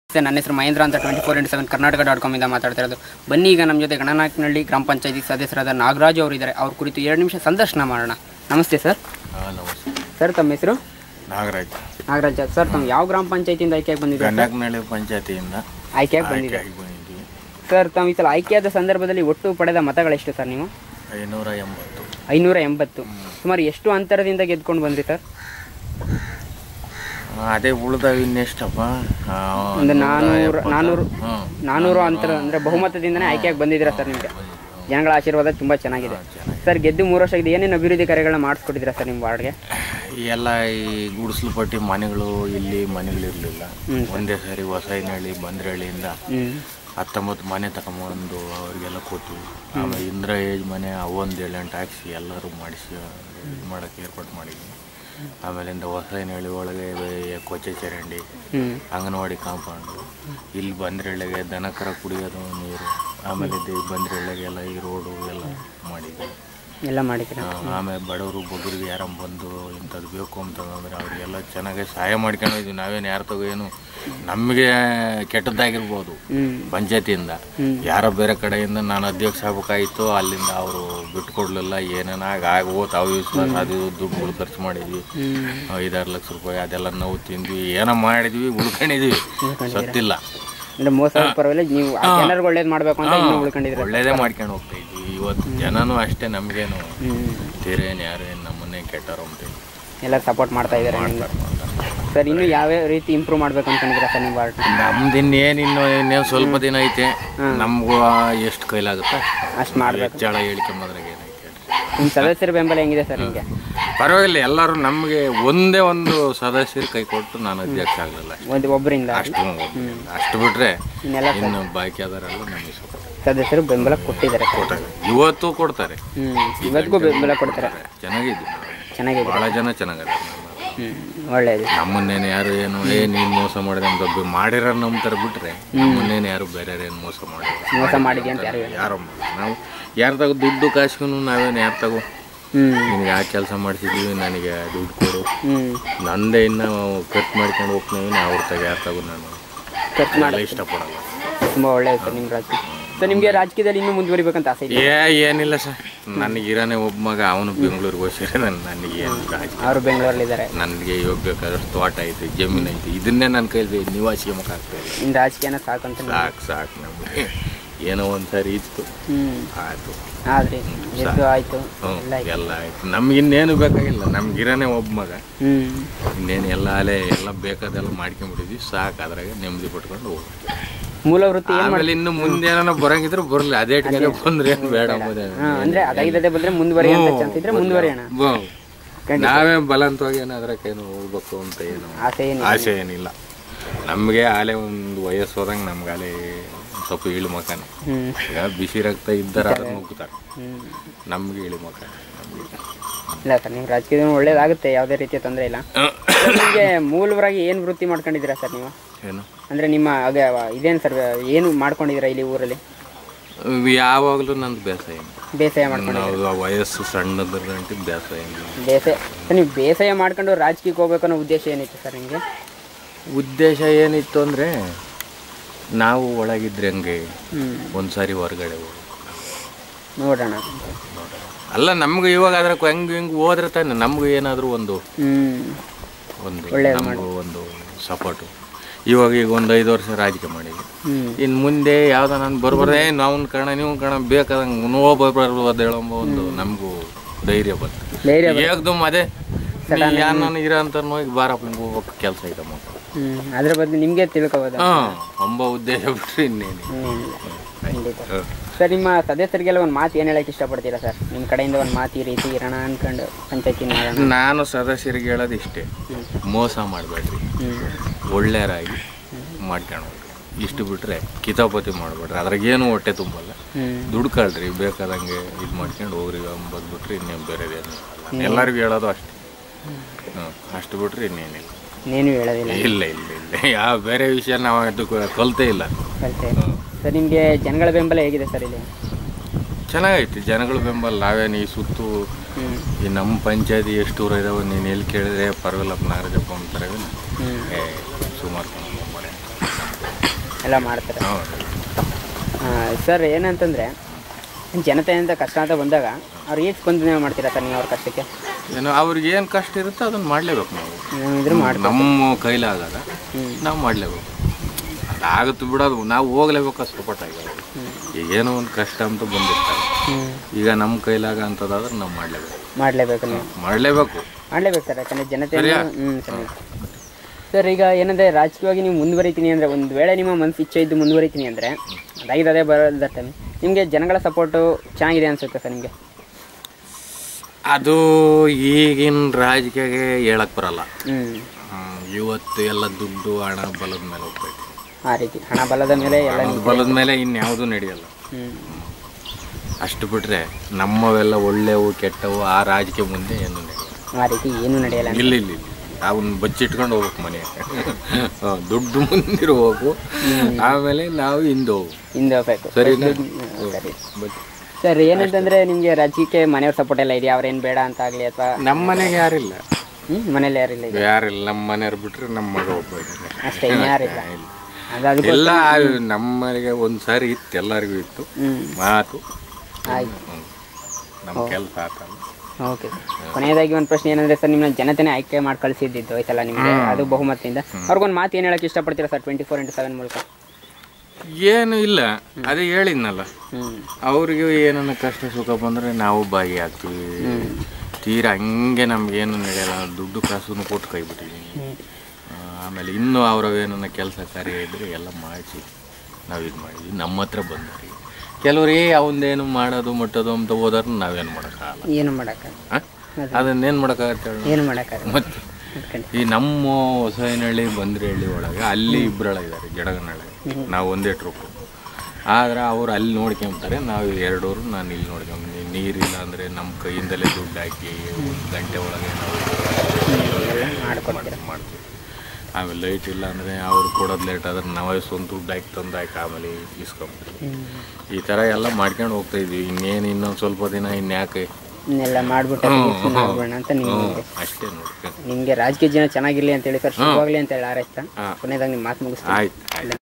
ನಮಸ್ತೆ ನನ್ನ ಹೆಸರು ಮಹೇಂದ್ರ ಅಂತ twenty four into seven Karnataka dot ಕಾಮಿಂದ ಮಾತಾಡ್ತಾ ಇರೋದು ಬನ್ನಿ ಈಗ ನಮ್ಮ ಜೊತೆ ಗಣನಾಯಕನಹಳ್ಳಿ ಗ್ರಾಮ ಪಂಚಾಯತಿ ಸದಸ್ಯರಾದ ನಾಗರಾಜು ಅವರು ಇದ್ದಾರೆ ಅವ್ರ ಕುರಿತು ಎರಡು ನಿಮಿಷ ಸಂದರ್ಶನ ಮಾಡೋಣ ನಮಸ್ತೆ ಸರ್ ಹಾಂ ನಮಸ್ತೆ ಸರ್ ತಮ್ಮ ಹೆಸರು ನಾಗರಾಜ್ ನಾಗರಾಜ್ ಸರ್ ತಮ್ಮ ಯಾವ ಗ್ರಾಮ ಪಂಚಾಯತಿಯಿಂದ ಆಯ್ಕೆಯಾಗಿ ಬಂದಿದ್ದಾರೆ ಸರ್ ಕನ್ಯಾಕನಹಳ್ಳಿ ಪಂಚಾಯತಿಯಿಂದ ಆಯ್ಕೆಯಾಗಿ ಬಂದಿದೆ ಆಗಿ ಬಂದಿದ್ವಿ ಸರ್ ತಾವು ಈ ಸಲ ಆಯ್ಕೆಯಾದ ಸಂದರ್ಭದಲ್ಲಿ ಒಟ್ಟು ಪಡೆದ ಮತಗಳೆಷ್ಟು ಸರ್ ನೀವು ಐನೂರ ಎಂಬತ್ತು ಐನೂರ ಎಂಬತ್ತು ಸುಮಾರು ಎಷ್ಟು ಅಂತರದಿಂದ ಗೆದ್ಕೊಂಡು ಬಂದ್ರಿ ಸರ್ ಆ, ಅದೇ ಉಳ್ದವ ಇನ್ನೆಷ್ಟಪ್ಪ ಆ, ಒಂದು ನೂರ ನಾನೂರು ಎಪ್ಪತ್ತ? ನಾನೂರು ಹ್ಮ್. ನಾನೂರು ಅಂತರ ಅಂದರೆ ಬಹುಮತದಿಂದನೇ ಆಯ್ಕೆಯಾಗಿ ಬಂದಿದ್ದೀರಾ ಸರ್ ನಿಮಗೆ ಜನಗಳ ಆಶೀರ್ವಾದ ತುಂಬ ಚೆನ್ನಾಗಿದೆ ಸರ್ ಗೆದ್ದು ಮೂರು ವರ್ಷ ಇದೆ ಏನೇನು ಅಭಿವೃದ್ಧಿ ಕಾರ್ಯಗಳನ್ನ ಮಾಡಿಸ್ಕೊಟ್ಟಿದ್ದೀರಾ ಸರ್ ನಿಮ್ಮ ವಾರ್ಡ್ಗೆ ಎಲ್ಲ ಈ ಗುಡಿಸ್ಲು ಪಟ್ಟಿ ಮನೆಗಳು ಇಲ್ಲಿ ಮನೆಗಳಿರಲಿಲ್ಲ ಹ್ಮ್. ಒಂದೇ ಸಾರಿ ಹೊಸನಹಳ್ಳಿ ಬಂದ್ರಹಳ್ಳಿಯಿಂದ ಹ್ಞೂ ಹತ್ತೊಂಬತ್ತು ಮನೆ ತಗೊಂಬಂದು ಅವರಿಗೆಲ್ಲ ಕೊಟ್ಟು ಆಮೇಲೆ ಇಂದ್ರ ಏಜ್ ಮನೆ ಅವೊಂದು ಏಳೆಂಟು ಹಾಕ್ಸಿ ಎಲ್ಲರೂ ಮಾಡಿಸಿ ಇದು ಮಾಡೋಕ್ಕೆ ಏರ್ಪಾಟ್ ಮಾಡಿದ್ವಿ ಆಮೇಲಿಂದ ಹೊಸನಹಳ್ಳಿ ಒಳಗೆ ಬೆ- ಕೊಚ್ಚೆ ಚರಂಡಿ ಹ್ಞೂ ಅಂಗನವಾಡಿ ಕಾಂಪೌಂಡು ಇಲ್ಲಿ ಬಂದ್ರಳ್ಳಿಗೆ ದನಕರ ಕುಡಿಯೋದು ನೀರು ಆಮೇಲೆ ಇದು ಬಂದ್ರಳ್ಳಿಗೆಲ್ಲ ಈ ರೋಡು ಎಲ್ಲ ಮಾಡಿದ್ವಿ ಎಲ್ಲ ಮಾಡಿದ್ದೀರಾ ಆ, ಆಮೇಲೆ ಬಡವರು ಬಗ್ಗರಿಗೆ ಯಾರ ಬಂದು ಇಂಥದ್ದು ಬೇಕು ಅಂತಂದ್ರೆ ಅವರಿಗೆಲ್ಲ ಚೆನ್ನಾಗಿ ಸಹಾಯ ಮಾಡ್ಕೊಂಡಿದ್ವಿ ನಾವೇನು ಯಾರ ತಗೋ ಏನು ನಮಗೆ ಕೆಟ್ಟದ್ದಾಗಿರ್ಬೋದು ಹ್ಞೂ ಪಂಚಾಯತಿಯಿಂದ ಹ್ಮ್. ಯಾರೋ ಬೇರೆ ಕಡೆಯಿಂದ ನಾನು ಅಧ್ಯಕ್ಷ ಆಗ್ಬೇಕಾಗಿತ್ತು ಅಲ್ಲಿಂದ ಅವರು ಬಿಟ್ಕೊಡ್ಲಿಲ್ಲ ಏನೇನ ಆಗ ಹೋತ್ ಅವು ವಿಶ್ವಾಸ ಅದು ಇದು ದುಡ್ಡುಗಳು ಖರ್ಚು ಮಾಡಿದ್ವಿ ಹ್ಞೂ ಐದಾರು ಲಕ್ಷ ರೂಪಾಯಿ ಅದೆಲ್ಲ ನಾವು ತಿಂದ್ವಿ ಏನೋ ಮಾಡಿದ್ವಿ ಉಳ್ಕೊಂಡಿದ್ವಿ ಸತ್ತಿಲ್ಲ ಅಂದರೆ ಮೋಸ ಪರವಾಗಿಲ್ಲ ನೀವು ಆ ಜನರಿಗೆ ಒಳ್ಳೇದು ಮಾಡಬೇಕು ಅಂತ ಇನ್ನೂ ಉಳ್ಕೊಂಡಿದ್ದೀರಾ ಒಳ್ಳೇದೇ ಮಾಡ್ಕೊಂಡು ಹೋಗ್ತಾ ಇದ್ವಿ ಇವತ್ತು ಜನನೂ ಅಷ್ಟೇ ನಮಗೇನು ಹ್ಞೂ ತೀರೇನು ಯಾರು ಏನು ನಮ್ಮನ್ನೇ ಕೆಟ್ಟರು ಅಂತ ಎಲ್ಲ ಸಪೋರ್ಟ್ ಮಾಡ್ತಾ ಇದ್ದಾರೆ ನಿಮ್ಗೆ ಸರ್ ಇನ್ನೂ ಯಾವ್ಯಾವ ರೀತಿ ಇಂಪ್ರೂವ್ ಮಾಡ್ಬೇಕು ಅನ್ಕೊಂಡಿದ್ದೀರಾ ಸರ್ ನಿಮ್ಮ ವಾರ್ಡ್ ನಮ್ದು ಇನ್ನೇನು ಇನ್ನು ಇನ್ನೇನು ಸ್ವಲ್ಪ ದಿನ ಐತೆ ನಮಗೂ ಎಷ್ಟು ಕೈಲಾಗುತ್ತೆ ಅಷ್ಟು ಮಾಡ್ಬೇಕು ಹೆಚ್ಚಳ ಹೇಳ್ಕೊಂಬದ್ರಾಗ ಏನೈತೆ ಹೇಳ್ರಿ. ನಿಮ್ಮ ಸದಸ್ಯರ ಬೆಂಬಲ ಹೆಂಗಿದೆ ಸರ್ ನಿಮಗೆ ಪರವಾಗಿಲ್ಲ ಎಲ್ಲರೂ ನಮಗೆ ಒಂದೇ ಒಂದು ಸದಸ್ಯರು ಕೈ ಕೊಟ್ಟು ನಾನು ಅಧ್ಯಕ್ಷ ಆಗಲಿಲ್ಲ ಒಂದು ಒಬ್ಬರಿಂದ ಅಷ್ಟು ಅಷ್ಟು ಬಿಟ್ರೆ ಇನ್ನೆಲ್ಲ ಇನ್ನು ಬಾಕಿ ಅದರೆಲ್ಲ ನಮಗೆ support ಸದಸ್ಯರು ಬೆಂಬಲ ಕೊಟ್ಟಿದ್ದಾರೆ ಕೊಟ್ಟಾಗ ಇವತ್ತು ಕೊಡ್ತಾರೆ ಹ್ಞೂ ಇವತ್ತಿಗೂ ಬೆಂಬಲ ಕೊಡ್ತಾರೆ ಚೆನ್ನಾಗಿದ್ವಿ ಚೆನ್ನಾಗಿದೆ ಭಾಳ ಜನ ಚೆನ್ನಾಗದ ಹ್ಞೂ ಒಳ್ಳೆಯದು ನಮ್ಮನ್ನೇನು ಯಾರು ಏನು ಏ ನೀನು ಮೋಸ ಮಾಡಿದೆ ಅಂತ ಒಬ್ಬ ಮಾಡಿರೋ ನಂಬ್ತಾರೆ ಬಿಟ್ರೆ ನಮ್ಮನ್ನೇನು ಯಾರು ಬೇರೆ ಏನು ಮೋಸ ಮಾಡಿಲ್ಲ ಮೋಸ ಮಾಡಿದೆ ಅಂತ ಯಾರು ಯಾರೋ ಮಾಡಿಲ್ಲ. ನಾವು ಯಾರ ತಗೋ ದುಡ್ಡು ಕಾಸ್ಗೂ ನಾವೇನು ಯಾರು ತಗೋ ಹ್ಞೂ ನಿನಗೆ ಆ ಕೆಲಸ ಮಾಡಿಸಿದ್ದೀವಿ ನನಗೆ ದುಡ್ಡು ಕೊಡು ಹ್ಞೂ ನಂದೇ ಇನ್ನು ಖರ್ಚು ಮಾಡ್ಕೊಂಡು ಹೋಗ್ತೀವಿ ಅವ್ರ ತಗ ಯಾರು ತಗೋ ನಾನು ಖರ್ಚು ಮಾಡಿ ಎಲ್ಲ ಇಷ್ಟಪಡಲ್ಲ ತುಂಬ ಒಳ್ಳೆಯದು ಸರ್ ನಿಮ್ಮ ರಾಜಕೀಯ ಸರ್ ನಿಮಗೆ ರಾಜಕೀಯದಲ್ಲಿ ಇನ್ನೂ ಮುಂದುವರಿಬೇಕಂತ ಆಸೆ ಇದೆ ಏ ಏನಿಲ್ಲ ಸರ್ ನನಗಿರೋನೇ ಒಬ್ಬ ಮಗ ಅವನು ಬೆಂಗಳೂರಿಗೆ ಹೋಗ್ಸಿದ್ರೆ ನನ್ನ ನನಗೆ ಏನು ರಾಜಕೀಯ ಅವರು ಬೆಂಗಳೂರಲ್ಲಿದ್ದಾರೆ ನನಗೆ ಇವಾಗ ಬೇಕಾದಷ್ಟು ತೋಟ ಐತೆ ಜಮೀನು ಐತೆ ಇದನ್ನೇ ನನ್ನ ಕೈಲಿ ನಿವಾಸಿಗೆ ಮುಖ ಆಗ್ತಾ ಇಲ್ಲ ಇನ್ನು ರಾಜಕೀಯನ ಸಾಕಂತ ನೀವು- ಸಾಕು ಸಾಕು ನಮಗೆ ಏನೋ ಒಂದು ಸಾರಿ ಇತ್ತು ಹ್ಞೂ ಆಯಿತು ಆದ್ರಿ ಎದ್ದು ಆಯಿತು ಹ್ಞೂ ಎಲ್ಲ ಆಯ್ತು ಎಲ್ಲ ಆಯ್ತು ನಮ್ಗೆ ಇನ್ನೇನು ಬೇಕಾಗಿಲ್ಲ ನಮ್ಗಿರೋನೇ ಒಬ್ಬ ಮಗ ಹ್ಞೂ ಇನ್ನೇನು ಎಲ್ಲ ಅಲೆ ಎಲ್ಲ ಬೇಕಾದೆಲ್ಲ ಮಾಡ್ಕೊಂಬಿಟ್ಟಿದ್ವಿ ಸಾಕು ಅದ್ರಾಗ ನೆಮ್ಮದಿ ಪಟ್ಕೊಂಡು ಹೋಗ್ತೀವಿ ಮೂಲ ವೃತ್ತಿ ಏನು ಆಮೇಲೆ ಇನ್ನು ಮುಂದೆ ಏನಾರ ಬರಂಗಿದ್ರೆ ಬರಲಿ ಅದೇ ಟೈಮ್ ಬಂದ್ರೆ ಏನು ಬೇಡ ಅಂಬೋದೇ ಹಾಂ ಅಂದರೆ ಅದಾಗಿದ್ದದೆ ಬಂದರೆ ಮುಂದುವರಿಯಂತ ಚಾನ್ಸ್ ಇದ್ರೆ ಮುಂದುವರಿಯೋಣ ಹ್ಞೂ. ನಾವೇ ಬಲವಂತವಾಗಿ ಏನಾದ್ರ ಕೈನು ಹೋಗ್ಬೇಕು ಅಂತ ಏನು ಆಸೆ ಏನು ಆಸೆ ಏನಿಲ್ಲ ನಮಗೆ ಆಲೆ ಒಂದು ವಯಸ್ಸು ಹೋದಂಗೆ ನಮ್ಗೆ ಆಲೆ ಸ್ವಲ್ಪ ಇಳು ಮಕನೇ ಹ್ಞೂ ಈಗ ಬಿಸಿ ರಕ್ತ ಇದ್ದಾರೆ ಅದನ್ನ ನುಗ್ಗುತ್ತಾರೆ ಹ್ಞೂ ನಮ್ಗೆ ಇಳಿ ಮಕ ನಮ್ಗೆ ಇಲ್ಲ ಸರ್ ನಿಮ್ಮ ರಾಜಕೀಯ ಒಳ್ಳೇದಾಗುತ್ತೆ ಯಾವುದೇ ರೀತಿಯ ತೊಂದರೆ ಇಲ್ಲ ಸರ್, ನಿಮಗೆ ಮೂಲವಾಗಿ ಏನು ವೃತ್ತಿ ಮಾಡ್ಕೊಂಡಿದ್ದೀರಾ ಸರ್ ನೀವು ಏನು ಅಂದರೆ ನಿಮ್ಮ ಆಗ ಇದೇನು ಸರ್ ಏನು ಮಾಡ್ಕೊಂಡಿದ್ದೀರಾ ಇಲ್ಲಿ ಊರಲ್ಲಿ ಯಾವಾಗಲೂ ನಂದು ಬೇಸಾಯ ಬೇಸಾಯ ಮಾಡ್ಕೊಂಡು ನಾವು ಆ ವಯಸ್ಸು ಸಣ್ಣದ್ರಂಟಿ ಬೇಸಾಯ ಬೇಸಾಯ ಸರ್ ನೀವು ಬೇಸಾಯ ಮಾಡ್ಕೊಂಡು ರಾಜಕೀಯಕ್ಕೆ ಹೋಗ್ಬೇಕು ಅನ್ನೋ ಉದ್ದೇಶ ಏನಿತ್ತು ಸರ್ ನಿಮಗೆ ಉದ್ದೇಶ ಏನಿತ್ತು ಅಂದರೆ ನಾವು ಒಳಗಿದ್ರೆ ಹಂಗೆ ಹ್ಞೂ ಒಂದು ಸಾರಿ ಹೊರಗಡೆ ಹೋಗಿ ನೋಡೋಣ ಅಲ್ಲ ನಮ್ಗೆ ಇವಾಗ ಅದ್ರ ಹೆಂಗೆ ಹಿಂಗೆ ಹೋದ್ರೆ ತಾನೆ ನಮಗೂ ಏನಾದರೂ ಒಂದು ಹ್ಞೂ ಒಂದು ನಮಗೂ ಒಂದು ಸಪೋರ್ಟು ಇವಾಗ ಈಗ ಒಂದು ಐದು ವರ್ಷ ರಾಜಕೀಯ ಮಾಡಿದ್ವಿ ಹ್ಞೂ ಇನ್ನು ಮುಂದೆ ಯಾವ್ದೋ ನಾನು ಬರ್ಬಾರ್ದೇ ನಾವು ಕಣ ನೀವು ಕಣ ಬೇಕಾದಂಗೆ ನೋ ಬರ್ಬಾರ್ದು ಹೇಳಂಬ ಒಂದು ನಮಗೂ ಧೈರ್ಯ ಬಂತು ಧೈರ್ಯ ಏಕ್ದಮ್ ಅದೇ ಯಾರು ನಾನು ಇರೋ ಅಂತ ಹೋಗಿ ಬಾರಪ್ಪ ಹಿಂಗೆ ಹೋಗ್ಬೇಕು ಕೆಲಸ ಇದೆ ಮಗ ಹ್ಞೂ ಅದ್ರ ಬಗ್ಗೆ ನಿಮಗೆ ತಿಳ್ಕೊಬೋದು ಹಾಂ ಅಂಬ ಉದ್ದೇಶ ಬಿಟ್ಟರೆ ಇನ್ನೇನು ಇನ್ನೇನಿಲ್ಲ ಖಂಡಿತ ಸರ್ ನಿಮ್ಮ ಸದಸ್ಯರಿಗೆಲ್ಲ ಒಂದು ಮಾತು ಏನು ಹೇಳಕ್ಕೆ ಇಷ್ಟಪಡ್ತೀರಾ ಸರ್ ನಿಮ್ಮ ಕಡೆಯಿಂದ ಒಂದು ಮಾತು ಈ ರೀತಿ ಇರೋಣ ಅನ್ಕೊಂಡು ಪಂಚಾಯತಿ ಮಾಡೋಣ ನಾನು ಸದಸ್ಯರಿಗೆ ಹೇಳೋದು ಇಷ್ಟೇ ಮೋಸ ಮಾಡಬೇಡ್ರಿ ಹ್ಞೂ ಒಳ್ಳೆಯರಾಗಿ ಮಾಡ್ಕೊಂಡು ಹೋಗ್ರಿ ಇಷ್ಟು ಬಿಟ್ಟರೆ ಕಿತಾಪತಿ ಮಾಡಬೇಡ್ರಿ ಅದ್ರಾಗೇನು ಹೊಟ್ಟೆ ತುಂಬಲ್ಲ ಹ್ಞೂ ದುಡ್ಕೊಳ್ರಿ ಬೇಕಾದಂಗೆ ಇದು ಮಾಡ್ಕೊಂಡು ಹೋಗ್ರಿ ಅಂಬೋದು ಬಿಟ್ರೆ ಇನ್ನೇನು ಬೇರೆದೇನು ಇಲ್ಲ ಎಲ್ಲರಿಗೂ ಹೇಳೋದು ಅಷ್ಟೇ ಹ್ಞೂ ಅಷ್ಟು ಬಿಟ್ರೆ ಇನ್ನೇನಿಲ್ಲ ಇನ್ನೇನು ಹೇಳೋದಿಲ್ಲ ಇಲ್ಲ ಇಲ್ಲ ಇಲ್ಲ ಯಾವ ಬೇರೆ ವಿಷಯ ನಾವು ಅದು ಕಲ್ತೇ ಇಲ್ಲ ಕಲಿತೆ ಸರ್ ನಿಮಗೆ ಜನಗಳ ಬೆಂಬಲ ಹೇಗಿದೆ ಸರ್ ಇಲ್ಲಿ ಚೆನ್ನಾಗೈತಿ ಜನಗಳ ಬೆಂಬಲ ನಾವೇನು ಈ ಸುತ್ತು ಹ್ಞೂ ಈ ನಮ್ಮ ಪಂಚಾಯತಿ ಎಷ್ಟು ಊರು ಇದಾವೆ ನೀನು ಎಲ್ಲಿ ಕೇಳಿದ್ರೆ ಪರವಾಗಿಲ್ಲಪ್ಪ ನಾಗರಾಜಪ್ಪ ಅಂತಾರೆ ಹ್ಞೂ ಏ ಸುಮಾರು ಕಣಪ್ಪ ಮನೆ ಎಲ್ಲ ಮಾಡ್ತಾರೆ ಹೌದು ಸರ್ ಏನಂತಂದರೆ ಜನತೆಯಿಂದ ಕಷ್ಟ ಅಂತ ಬಂದಾಗ ಅವ್ರು ಹೇಗೆ ಸ್ಪಂದನೆ ಮಾಡ್ತೀರಾ ಸರ್ ನೀವು ಅವ್ರ ಕಷ್ಟಕ್ಕೆ ಏನೋ ಅವ್ರಿಗೆ ಏನು ಕಷ್ಟ ಇರುತ್ತೋ ಅದನ್ನು ಮಾಡಲೇಬೇಕು ನಾವು ನೀವು ಇದ್ರೆ ಮಾಡಿ ನಮ್ಮ ಕೈಲಾಗದ ಹ್ಞೂ ನಾವು ಮಾಡಲೇಬೇಕು ಅದಾಗುತ್ತೆ ಬಿಡೋದು ನಾವು ಹೋಗ್ಲೇಬೇಕು ಸಪೋರ್ಟ್ ಆಗಿಲ್ಲ ಈಗ ಏನೋ ಒಂದು ಕಷ್ಟ ಅಂತ ಬಂದಿರ್ತಾರೆ ಹ್ಞೂ ಈಗ ನಮ್ಮ ಕೈಲಾಗ ಅಂತದಾದ್ರೆ ನಾವು ಮಾಡಲೇಬೇಕು ಮಾಡಲೇಬೇಕು ನೀವು ಮಾಡಲೇಬೇಕು ಮಾಡಲೇಬೇಕು ಸರ್ ಯಾಕಂದರೆ ಜನತೆ ಹ್ಞೂ ಸರಿ ಸರ್ ಈಗ ಏನಂದರೆ ರಾಜಕೀಯವಾಗಿ ನೀವು ಮುಂದುವರಿತೀನಿ ಅಂದರೆ ಒಂದು ವೇಳೆ ನಿಮ್ಮ ಮನಸ್ಸು ಇಚ್ಛೆ ಇದ್ದು ಮುಂದುವರಿತೀನಿ ಅಂದರೆ ಅದಾಗಿರೋದೇ ಬರೋದ ಟೈಮ್ ನಿಮಗೆ ಜನಗಳ ಸಪೋರ್ಟು ಚೆನ್ನಾಗಿದೆ ಅನಿಸುತ್ತೆ ಸರ್ ನಿಮಗೆ ಅದು ಈಗಿನ ರಾಜಕೀಯಗೆ ಹೇಳಕ್ ಬರಲ್ಲ ಹ್ಞೂ ಹ್ಮ್, ಇವತ್ತು ಎಲ್ಲ ದುಡ್ಡು ಹಣ ಬಲದ ಮೇಲೆ ಹೋಗ್ತೈತಿ ಆ ರೀತಿ ಹಣ ಬಲದ ಮೇಲೆ ಎಲ್ಲ ಹಣದ ಬಲದ ಮೇಲೆ ಇನ್ಯಾವುದೂ ನಡೆಯಲ್ಲ ಹ್ಞೂ ಅಷ್ಟು ಬಿಟ್ರೆ ನಮ್ಮವೆಲ್ಲ ಒಳ್ಳೆವು ಕೆಟ್ಟವು ಆ ರಾಜಕೀಯ ಮುಂದೆ ಏನು ನಡೆಯಲ್ಲ ಆ ರೀತಿ ಏನೂ ನಡೆಯಲ್ಲ ಇಲ್ಲ ಇಲ್ಲ ಇಲ್ಲ ಅವನ್ನ ಬಚ್ಚಿಟ್ಕೊಂಡು ಹೋಗ್ಬೇಕು ಮನೆ ಹ, ದುಡ್ಡು ಮುಂದಿರ್ಬೇಕು ಆಮೇಲೆ ನಾವು ಹಿಂದೆ ಹೋಗ್ಬೇಕು ಹಿಂದೆ ಹೋಗ್ಬೇಕು ಸರಿನಾ ಸರಿ ಬಟ್ ಸರ್ ಏನಂತಂದರೆ ನಿಮಗೆ ರಾಜಕೀಯಕ್ಕೆ ಮನೆಯವ್ರ ಸಪೋರ್ಟ್ ಎಲ್ಲ ಇದೆಯಾ ಅವ್ರೇನು ಬೇಡ ಅಂತ ಆಗಲಿ ಅಥವಾ ನಮ್ಮ ಮನೆಗೆ ಯಾರಿಲ್ಲ ಹ್ಞೂ ಮನೇಲಿ ಯಾರಿಲ್ಲ ಈಗ ಯಾರಿಲ್ಲ ನಮ್ಮ ಮನೆಯವ್ರು ಬಿಟ್ರೆ ನಮ್ಮ ಮಗ ಒಬ್ಬ ಇದ್ದಾನೆ. ಅಷ್ಟೇ ಇನ್ಯಾರಿಲ್ಲ ಇಲ್ಲ. ಅದು ಅದು ಎಲ್ಲ ನಮ್ಮ ಮನೆಗೆ ಒಂದು ಸಾರಿ ಇತ್ತು ಎಲ್ಲರಿಗೂ ಇತ್ತು ಹ್ಞೂ ಮಾತು ಆಯ್ತು ಹ್ಮ್. ನಮ್ಮ ಕೆಲಸ ಆತಲ್ಲ ಓಕೆ ಕೊನೆಯದಾಗಿ ಒಂದು ಪ್ರಶ್ನೆ ಏನಂದ್ರೆ ಸರ್ ನಿಮ್ಮನ್ನ ಜನತೆನೇ ಆಯ್ಕೆ ಮಾಡಿ ಕಳಿಸಿದ್ದು ಈ ಸಲ ನಿಮಗೆ ಅದು ಬಹುಮತದಿಂದ ಅವ್ರಿಗೊಂದು ಮಾತು ಏನು ಹೇಳಕ್ಕೆ ಇಷ್ಟಪಡ್ತೀರಾ sir twenty four into seven ಮೂಲಕ ಏನು ಇಲ್ಲ ಅದೇ ಹೇಳಿದ್ನಲ್ಲ ಹ್ಞೂ ಅವ್ರಿಗೆ ಏನನ್ನ ಕಷ್ಟ ಸುಖ ಬಂದರೆ ನಾವು ಭಾಗಿಯಾಗ್ತೀವಿ ತೀರಾ ಹಂಗೆ ನಮಗೇನು ನಡೆಯಲ್ಲ ದುಡ್ಡು ಕಾಸನ್ನು ಕೊಟ್ಟು ಕೈ ಬಿಟ್ಟಿದ್ದೀನಿ ಹ್ಞೂ ಆ, ಆಮೇಲೆ ಇನ್ನೂ ಅವ್ರ ಏನನ್ನ ಕೆಲಸ ಕಾರ್ಯ ಇದ್ರೆ ಎಲ್ಲ ಮಾಡಿಸಿ ನಾವು ಇದು ಮಾಡಿದ್ವಿ ನಮ್ಮ ಹತ್ರ ಬಂದವ್ರಿ ಕೆಲವ್ರು ಏ ಅವಂದೇನು ಮಾಡೋದು ಮುಟ್ಟೋದು ಅಂತ ಹೋದ್ರೆ ನಾವೇನು ಮಾಡೋಕ್ಕಾಗಲ್ಲ ಏನು ಮಾಡೋಕ್ಕ ಹಾಂ ಅದನ್ನೇನು ಮಾಡೋಕ್ಕಾಗತ್ತೆ ಹೇಳು? ಏನು ಮಾಡೋಕ್ಕಾಗಲ್ಲ ಮತ್ತೆ ಈ ನಮ್ಮ ಹೊಸನಹಳ್ಳಿ ಬಂದ್ರಹಳ್ಳಿ ಒಳಗೆ ಅಲ್ಲಿ ಇಬ್ಬರಳ ಇದ್ದಾರೆ ಜಡಗನಹಳ್ಳಿ ನಾವು ಒಂದೇ ಟ್ರೂಪ್ ಆದ್ರೆ ಅವ್ರು ಅಲ್ಲಿ ನೋಡ್ಕೊಂತಾರೆ ನಾವು ಎರಡೂರು ನಾನು ಇಲ್ಲಿ ನೋಡ್ಕೊಂಬಂದು ನೀರಿಲ್ಲ ಅಂದರೆ ನಮ್ಮ ಕೈಯಿಂದಲೇ ದುಡ್ಡು ಹಾಕಿ ಒಂದು ಗಂಟೆ ಒಳಗೆ ನಾವು ಎಲ್ಲ ಮಾಡ್ಕೊಡ್ತೀರಾ ಮಾಡ್- ಮಾಡ್ತೀವಿ ಆಮೇಲೆ ಲೈಟ್ ಇಲ್ಲ ಅಂದರೆ ಅವ್ರು ಕೊಡೋದು ಲೇಟ್ ಆದ್ರೆ ನಾವೇ ಸ್ವಂತ ದುಡ್ಡು ಹಾಕಿ ತಂದು ಹಾಕಿ ಆಮೇಲೆ ಇಸ್ಕೊಂಬಿಡ್ತೀವಿ ಹ್ಞೂ ಈ ಥರ ಎಲ್ಲ ಮಾಡ್ಕೊಂಡು ಹೋಗ್ತಾ ಇದ್ವಿ ಇನ್ನೇನು ಇನ್ನೊಂದು ಸ್ವಲ್ಪ ದಿನ ಇನ್ಯಾಕೆ ಇನ್ನೆಲ್ಲ ಮಾಡ್ಬಿಟ್ಟು ಮಾಡ್ಬೋಣ ಅಂತ ಹ್ಞೂ ನಿಮಗೆ ಅಷ್ಟೇ ನೋಡಿ ನಿಮಗೆ ರಾಜಕೀಯ ಜನ ಚೆನ್ನಾಗಿರ್ಲಿ ಅಂತ ಹೇಳಿ ಸರ್ ಶುಭವಾಗಲಿ ಅಂತ ಹೇಳಿ ಆರೈಸ್ತಾ ಹಾಂ ಕೊನೆಯದಾಗಿ ನಿಮ್ಮ ಮಾತು ಮುಗಿಸ್ತೀನಿ ಆಯ್ತು ಆಯ್ತು